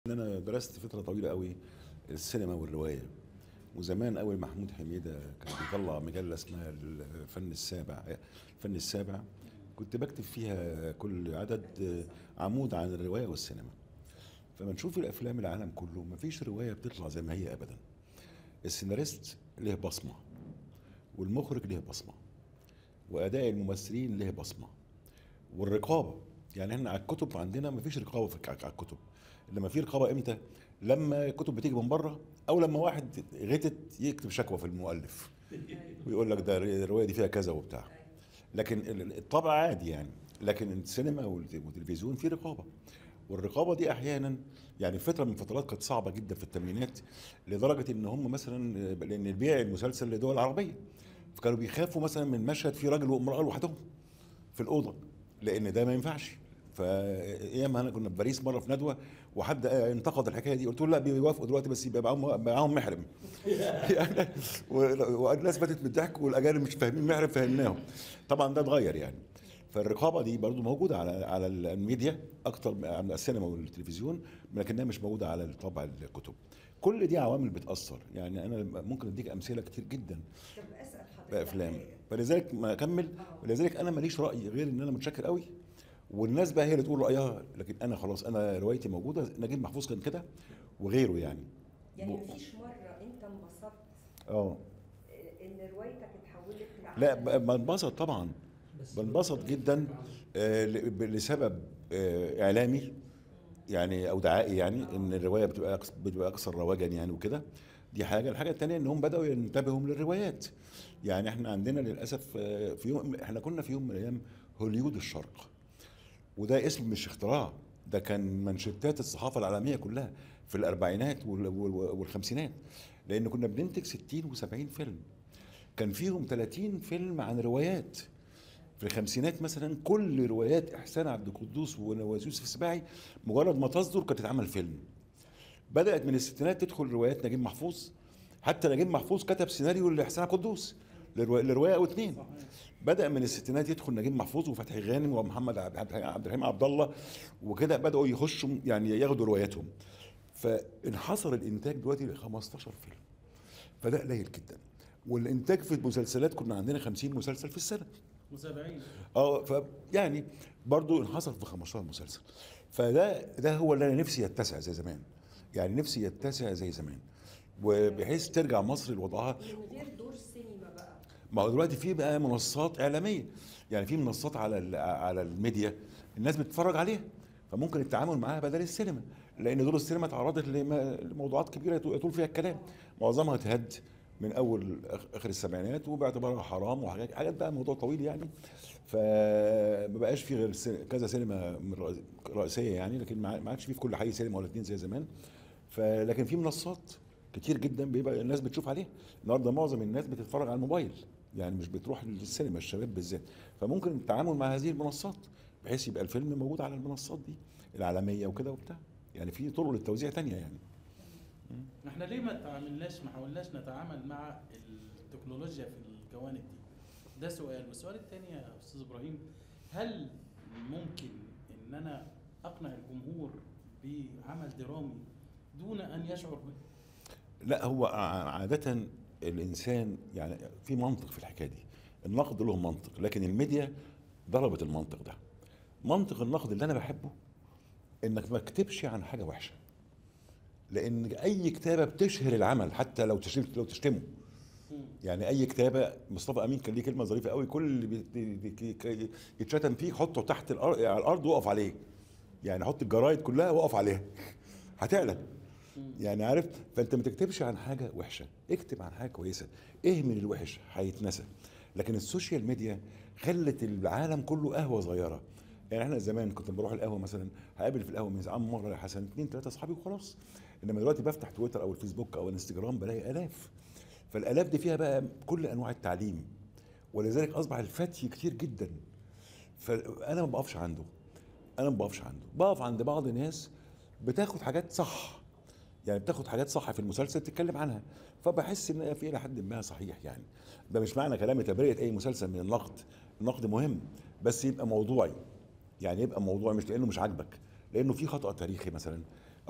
ان انا درست فتره طويله قوي السينما والروايه وزمان اول محمود حميده كان بيطلع مجله اسمها الفن السابع الفن السابع كنت بكتب فيها كل عدد عمود عن الروايه والسينما فما نشوف الافلام العالم كله ما فيش روايه بتطلع زي ما هي ابدا السيناريست له بصمه والمخرج له بصمه واداء الممثلين له بصمه والرقابه يعني احنا على الكتب عندنا ما فيش رقابه في على الكتب انما في رقابه امتى لما الكتب بتيجي من بره او لما واحد غتت يكتب شكوى في المؤلف ويقول لك ده الروايه دي فيها كذا وبتاع لكن الطبع عادي يعني لكن السينما والتلفزيون في رقابه والرقابه دي احيانا يعني فتره من فترات كانت صعبه جدا في الثمانينات لدرجه ان هم مثلا لان بيع المسلسل لدول عربيه فكانوا بيخافوا مثلا من مشهد في راجل وامراه لوحدهم في الاوضه لان ده ما ينفعش فايام انا كنا في باريس مره في ندوه وحد انتقد الحكايه دي قلت له لا بيوافقوا دلوقتي بس يبقى معاهم معاهم محرم يعني والناس باتت من الضحك والاجانب مش فاهمين محرم فهمناهم طبعا ده اتغير يعني فالرقابه دي برضو موجوده على على الميديا اكتر من السينما والتلفزيون لكنها مش موجوده على طبع الكتب كل دي عوامل بتاثر يعني انا ممكن اديك امثله كتير جدا طب اسال حضرتك بافلام فلذلك ما اكمل ولذلك انا ماليش راي غير ان انا متشكر قوي والناس بقى هي اللي تقول رايها لكن انا خلاص انا روايتي موجوده نجيب محفوظ كان كده وغيره يعني يعني مفيش مره انت انبسطت اه ان روايتك اتحولت لعمل لا ب- بنبسط طبعا بنبسط جدا آه، ل- لسبب آه، اعلامي يعني او دعائي يعني ان الروايه بتبقى أكس- بتبقى اكثر رواجا يعني وكده دي حاجه الحاجه الثانيه ان هم بداوا ينتبهوا للروايات يعني احنا عندنا للاسف آه، في يوم احنا كنا في يوم من الايام هوليود الشرق وده اسم مش اختراع ده كان منشطات الصحافه العالميه كلها في الاربعينات وال- وال- والخمسينات لان كنا بننتج 60 و70 فيلم كان فيهم 30 فيلم عن روايات في الخمسينات مثلا كل روايات احسان عبد القدوس ويوسف السباعي مجرد ما تصدر كانت تتعمل فيلم بدات من الستينات تدخل روايات نجيب محفوظ حتى نجيب محفوظ كتب سيناريو لاحسان عبد القدوس لروا- لروايه او اتنين بدا من الستينات يدخل نجيب محفوظ وفتحي غانم ومحمد عبد عبد الرحيم عبد الله وكده بداوا يخشوا يعني ياخدوا رواياتهم فانحصر الانتاج دلوقتي ل 15 فيلم فده قليل جدا والانتاج في المسلسلات كنا عندنا 50 مسلسل في السنه متابعين اه ف يعني برضه انحصر في 15 مسلسل فده ده هو اللي انا نفسي يتسع زي زمان يعني نفسي يتسع زي زمان وبحيث ترجع مصر لوضعها من غير دور سينما بقى ما هو دلوقتي في بقى منصات اعلاميه يعني في منصات على ال- على الميديا الناس بتتفرج عليها فممكن التعامل معاها بدل السينما لان دور السينما اتعرضت لم- لموضوعات كبيره يطول يطول فيها الكلام معظمها اتهد من اول آخ- اخر السبعينات وباعتبارها حرام وحاجات حاجات بقى موضوع طويل يعني فما بقاش في غير سي- كذا سينما من رئ- رئيسيه يعني لكن ما ما عادش في في كل حي سينما ولا اتنين زي زمان فلكن في منصات كتير جدا بيبقى الناس بتشوف عليها النهارده معظم الناس بتتفرج على الموبايل يعني مش بتروح للسينما الشباب بالذات فممكن التعامل مع هذه المنصات بحيث يبقى الفيلم موجود على المنصات دي العالميه وكده وبتاع يعني في طرق للتوزيع تانية يعني احنا ليه ما تعاملناش ما حاولناش نتعامل مع التكنولوجيا في الجوانب دي ده سؤال والسؤال الثاني يا استاذ ابراهيم هل ممكن ان انا اقنع الجمهور بعمل درامي دون ان يشعر به لا هو ع- عادة الإنسان يعني في منطق في الحكاية دي النقد له منطق لكن الميديا ضربت المنطق ده منطق النقد اللي أنا بحبه إنك ما تكتبش عن حاجة وحشة لأن أي كتابة بتشهر العمل حتى لو تشتم لو تشتمه يعني اي كتابه مصطفى امين كان ليه كلمه ظريفه قوي كل اللي بي- بي- بي- يتشتم فيه حطه تحت الارض على الارض وقف عليه يعني حط الجرايد كلها وقف عليها هتعلى يعني عارف فانت ما تكتبش عن حاجه وحشه اكتب عن حاجه كويسه اهمل الوحش هيتنسى لكن السوشيال ميديا خلت العالم كله قهوه صغيره يعني احنا زمان كنت بروح القهوه مثلا هقابل في القهوه من عم مره يا حسن اثنين ثلاثه اصحابي وخلاص انما دلوقتي بفتح تويتر او الفيسبوك او الانستجرام بلاقي الاف فالالاف دي فيها بقى كل انواع التعليم ولذلك اصبح الفتي كتير جدا فانا ما بقفش عنده انا ما بقفش عنده بقف عند بعض ناس بتاخد حاجات صح يعني بتاخد حاجات صح في المسلسل تتكلم عنها فبحس ان في الى حد ما صحيح يعني ده مش معنى كلامي تبرئه اي مسلسل من النقد النقد مهم بس يبقى موضوعي يعني يبقى موضوعي مش لانه مش عاجبك لانه في خطا تاريخي مثلا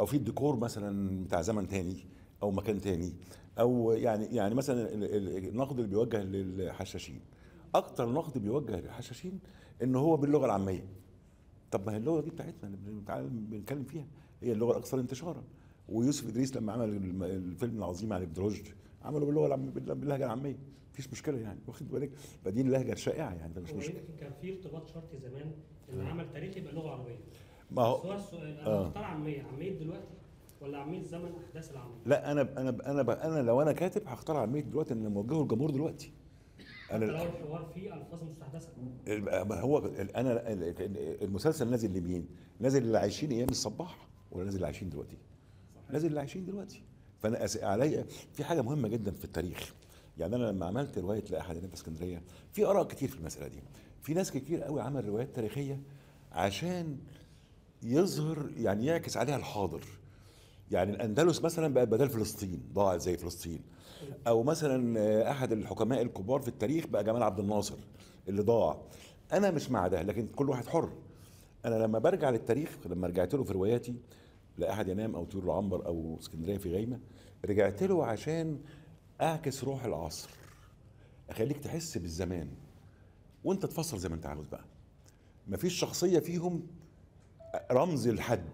او في الديكور مثلا بتاع زمن تاني او مكان تاني او يعني يعني مثلا ال- ال- النقد اللي بيوجه للحشاشين اكتر نقد بيوجه للحشاشين ان هو باللغه العاميه طب ما هي اللغه دي بتاعتنا اللي بنتعلم بنتكلم فيها هي اللغه الاكثر انتشارا ويوسف ادريس لما عمل الم- الفيلم العظيم عن ابن رشد عمله باللغه العاميه باللهجه العاميه مفيش مشكله يعني واخد بالك فدي اللهجه الشائعه يعني ده مش هو مشكله يمكن كان في ارتباط شرطي زمان ان عمل تاريخي يبقى لغه عربيه ما هو بس هو السؤال انا آه. بختار عاميه عاميه دلوقتي ولا عاميه زمن احداث العاميه لا انا انا انا انا لو انا كاتب هختار عاميه دلوقتي ان موجهه للجمهور دلوقتي حتى لو انا الحوار فيه الفاظ مستحدثه ما هو ال- انا ال- المسلسل نازل لمين؟ نازل اللي عايشين ايام الصباح ولا نازل اللي عايشين دلوقتي؟ نازل اللي عايشين دلوقتي فانا أس- عليا في حاجه مهمه جدا في التاريخ يعني انا لما عملت روايه لاحد الناس اسكندريه في اراء كتير في المساله دي في ناس كتير قوي عمل روايات تاريخيه عشان يظهر يعني يعكس عليها الحاضر يعني الاندلس مثلا بقت بدل فلسطين ضاعت زي فلسطين او مثلا آه، احد الحكماء الكبار في التاريخ بقى جمال عبد الناصر اللي ضاع انا مش مع ده لكن كل واحد حر انا لما برجع للتاريخ لما رجعت له في رواياتي لا احد ينام او طيور العنبر او اسكندريه في غيمه رجعت له عشان اعكس روح العصر اخليك تحس بالزمان وانت تفصل زي ما انت عاوز بقى مفيش شخصيه فيهم رمز الحد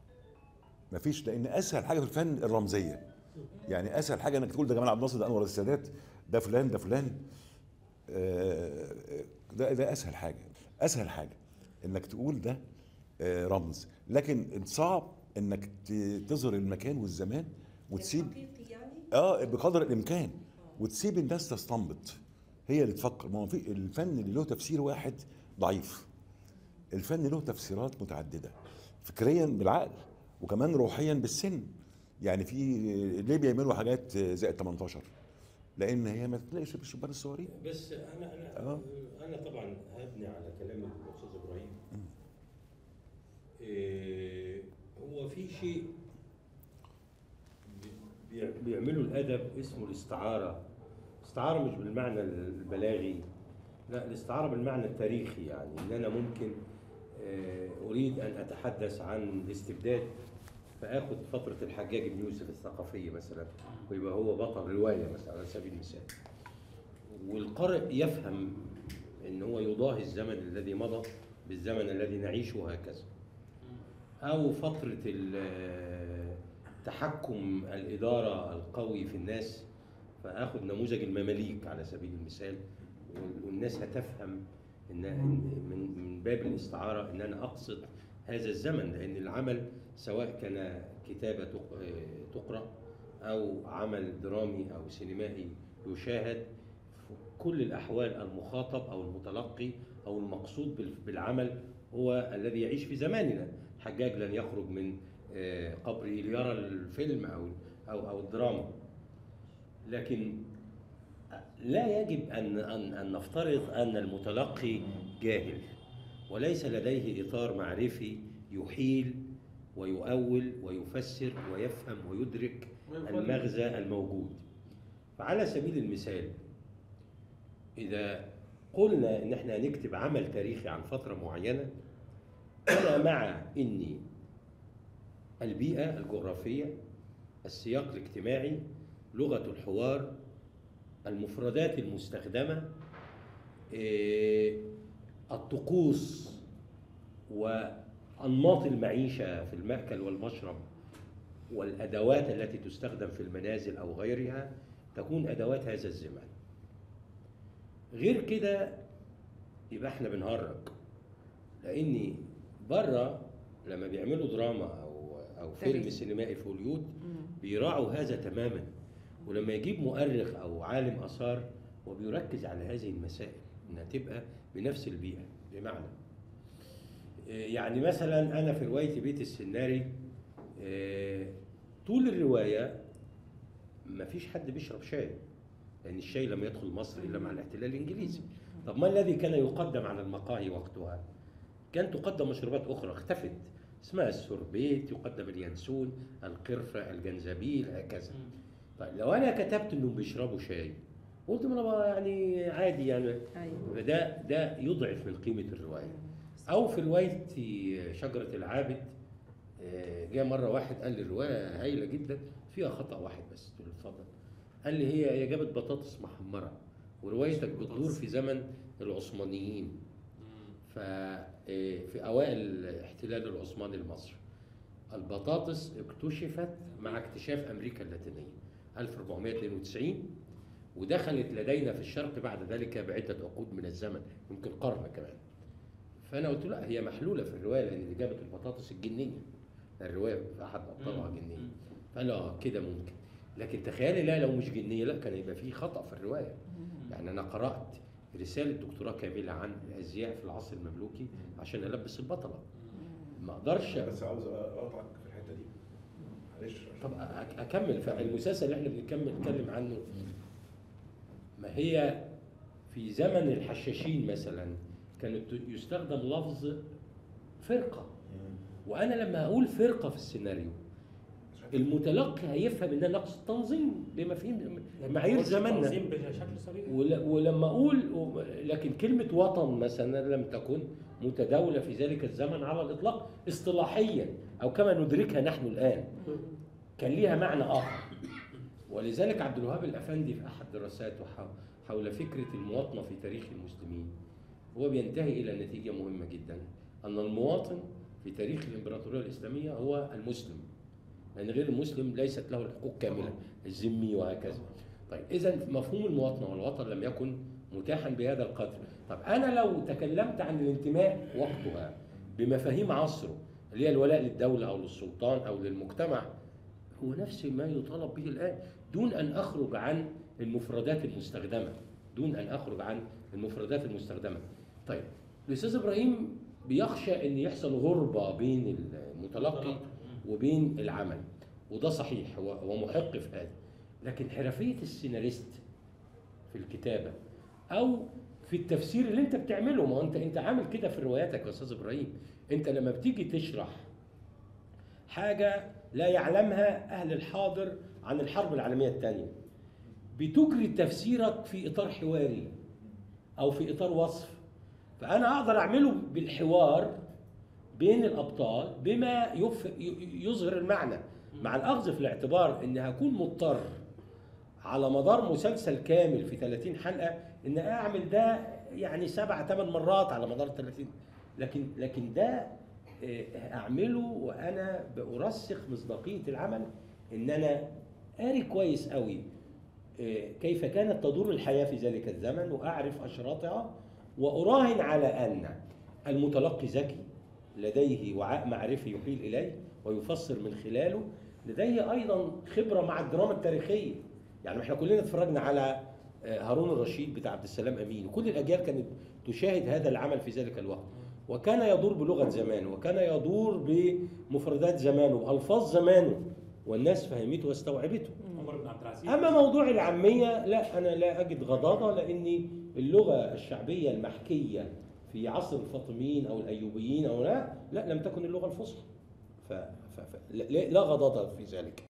مفيش لان اسهل حاجه في الفن الرمزيه يعني اسهل حاجه انك تقول ده جمال عبد الناصر ده انور السادات ده فلان ده فلان آه، ده ده اسهل حاجه اسهل حاجه انك تقول ده آه، رمز لكن صعب انك ت- تظهر المكان والزمان وتسيب الحقيقي يعني اه بقدر الامكان وتسيب الناس تستنبط هي اللي تفكر ما هو في الفن اللي له تفسير واحد ضعيف الفن له تفسيرات متعدده فكريا بالعقل وكمان روحيا بالسن يعني في ليه بيعملوا حاجات زائد 18 لان هي ما تلاقيش في الشبان الصغيرين بس انا انا آه. انا طبعا هبني على كلام الاستاذ ابراهيم إيه هو في شيء بي- بيعملوا الادب اسمه الاستعاره استعاره مش بالمعنى البلاغي لا الاستعاره بالمعنى التاريخي يعني ان انا ممكن آه، اريد ان اتحدث عن الاستبداد فاخد فتره الحجاج بن يوسف الثقافيه مثلا ويبقى هو بطل روايه مثلا على سبيل المثال والقارئ يفهم ان هو يضاهي الزمن الذي مضى بالزمن الذي نعيشه وهكذا او فتره ال- تحكم الاداره القوي في الناس فاخذ نموذج المماليك على سبيل المثال وال- والناس هتفهم ان إن من من باب الاستعاره ان انا اقصد هذا الزمن لان العمل سواء كان كتابه تق- تقرا او عمل درامي او سينمائي يشاهد في كل الاحوال المخاطب او المتلقي او المقصود بال- بالعمل هو الذي يعيش في زماننا حجاج لن يخرج من آه، قبره ليرى الفيلم او او او الدراما لكن لا يجب ان ان ان نفترض ان المتلقي جاهل وليس لديه اطار معرفي يحيل ويؤول ويفسر ويفهم ويدرك المغزى الموجود فعلى سبيل المثال إذا قلنا إن إحنا هنكتب عمل تاريخي عن فترة معينة أنا مع إني البيئة الجغرافية السياق الاجتماعي لغة الحوار المفردات المستخدمة إيه، الطقوس وأنماط المعيشة في المأكل والمشرب والأدوات التي تستخدم في المنازل أو غيرها تكون أدوات هذا الزمان غير كده يبقى احنا بنهرج لأني بره لما بيعملوا دراما أو أو فيلم تاريخ. سينمائي في هوليود بيراعوا هذا تماما ولما يجيب مؤرخ أو عالم آثار وبيركز على هذه المسائل إنها تبقى بنفس البيئة بمعنى يعني مثلا انا في روايتي بيت السناري آه، طول الروايه ما فيش حد بيشرب شاي لان الشاي لم يدخل مصر الا مع الاحتلال الانجليزي طب ما الذي كان يقدم على المقاهي وقتها كان تقدم مشروبات اخرى اختفت اسمها السوربيت يقدم اليانسون القرفه الجنزبيل هكذا طيب لو انا كتبت انهم بيشربوا شاي قلت ما انا بقى يعني عادي يعني ايوه فده ده يضعف من قيمه الروايه او في روايه شجره العابد آه، جه مره واحد قال لي الروايه هايله جدا فيها خطا واحد بس قلت له اتفضل قال لي هي هي جابت بطاطس محمره وروايتك بتدور في زمن العثمانيين ف آه، في اوائل الاحتلال العثماني لمصر البطاطس اكتشفت مع اكتشاف امريكا اللاتينيه 1492 ودخلت لدينا في الشرق بعد ذلك بعده عقود من الزمن يمكن قرن كمان فانا قلت له لا هي محلوله في الروايه لان اللي جابت البطاطس الجنيه الروايه في احد ابطالها جنيه فقال له اه كده ممكن لكن تخيلي لا لو مش جنيه لا كان يبقى في خطا في الروايه يعني انا قرات رساله دكتوراه كامله عن الازياء في العصر المملوكي عشان البس البطله ما اقدرش بس عاوز اقطعك في الحته دي معلش طب أ- اكمل فالمسلسل اللي احنا بنكمل نتكلم عنه ما هي في زمن الحشاشين مثلا كانت يستخدم لفظ فرقه وانا لما اقول فرقه في السيناريو المتلقي هيفهم ان انا اقصد تنظيم بمفاهيم معايير زماننا تنظيم بشكل صريح ول- ولما اقول لكن كلمه وطن مثلا لم تكن متداوله في ذلك الزمن على الاطلاق اصطلاحيا او كما ندركها نحن الان كان ليها معنى اخر ولذلك عبد الوهاب الافندي في احد دراساته حو- حول فكره المواطنه في تاريخ المسلمين هو بينتهي الى نتيجه مهمه جدا ان المواطن في تاريخ الامبراطوريه الاسلاميه هو المسلم لان غير المسلم ليست له الحقوق كامله الذمي وهكذا طيب اذا مفهوم المواطنه والوطن لم يكن متاحا بهذا القدر طب انا لو تكلمت عن الانتماء وقتها بمفاهيم عصره اللي هي الولاء للدوله او للسلطان او للمجتمع هو نفس ما يطالب به الان دون ان اخرج عن المفردات المستخدمه دون ان اخرج عن المفردات المستخدمه طيب الاستاذ ابراهيم بيخشى ان يحصل غربه بين المتلقي وبين العمل وده صحيح هو هو محق في هذا لكن حرفيه السيناريست في الكتابه او في التفسير اللي انت بتعمله ما هو انت انت عامل كده في رواياتك يا استاذ ابراهيم انت لما بتيجي تشرح حاجه لا يعلمها اهل الحاضر عن الحرب العالميه الثانيه بتجري تفسيرك في اطار حواري او في اطار وصف فانا اقدر اعمله بالحوار بين الابطال بما يف... ي- يظهر المعنى مع الاخذ في الاعتبار ان هكون مضطر على مدار مسلسل كامل في 30 حلقه ان اعمل ده يعني سبع ثمان مرات على مدار 30 لكن لكن ده آه، اعمله وانا برسخ مصداقيه العمل ان انا قاري كويس قوي آه، كيف كانت تدور الحياه في ذلك الزمن واعرف اشراطها واراهن على ان المتلقي ذكي لديه وعاء معرفي يحيل اليه ويفسر من خلاله لديه ايضا خبره مع الدراما التاريخيه يعني احنا كلنا اتفرجنا على آه، هارون الرشيد بتاع عبد السلام امين وكل الاجيال كانت تشاهد هذا العمل في ذلك الوقت وكان يدور بلغه زمانه وكان يدور بمفردات زمانه والفاظ زمانه والناس فهمته واستوعبته عمر بن عبد العزيز اما موضوع العاميه لا انا لا اجد غضاضه لاني اللغه الشعبيه المحكيه في عصر الفاطميين او الايوبيين او لا لا لم تكن اللغه الفصحى ف... ف... ف... لا, لا غضاضه في ذلك